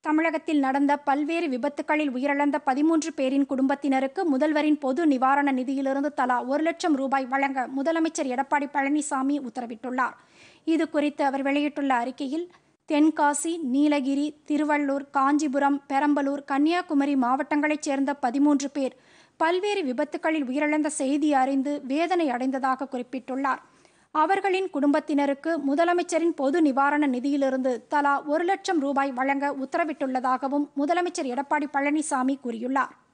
தமிழகத்தில் நடந்த பல்வேறு விபத்துகளில் உயிரிழந்த பதிமூன்று பேரின் குடும்பத்தினருக்கு முதல்வரின் பொது நிவாரண நிதியிலிருந்து தலா ஒரு லட்சம் ரூபாய் வழங்க முதலமைச்சர் எடப்பாடி பழனிசாமி உத்தரவிட்டுள்ளார் இது குறித்து அவர் வெளியிட்டுள்ள அறிக்கையில் தென்காசி நீலகிரி திருவள்ளூர் காஞ்சிபுரம் பெரம்பலூர் கன்னியாகுமரி மாவட்டங்களைச் சேர்ந்த பதிமூன்று பேர் பல்வேறு விபத்துகளில் உயிரிழந்த செய்தி அறிந்து வேதனை அடைந்ததாக குறிப்பிட்டுள்ளார் அவர்களின் குடும்பத்தினருக்கு முதலமைச்சரின் பொது நிவாரண நிதியிலிருந்து தலா ஒரு லட்சம் ரூபாய் வழங்க உத்தரவிட்டுள்ளதாகவும் முதலமைச்சர் எடப்பாடி பழனிசாமி கூறியுள்ளார்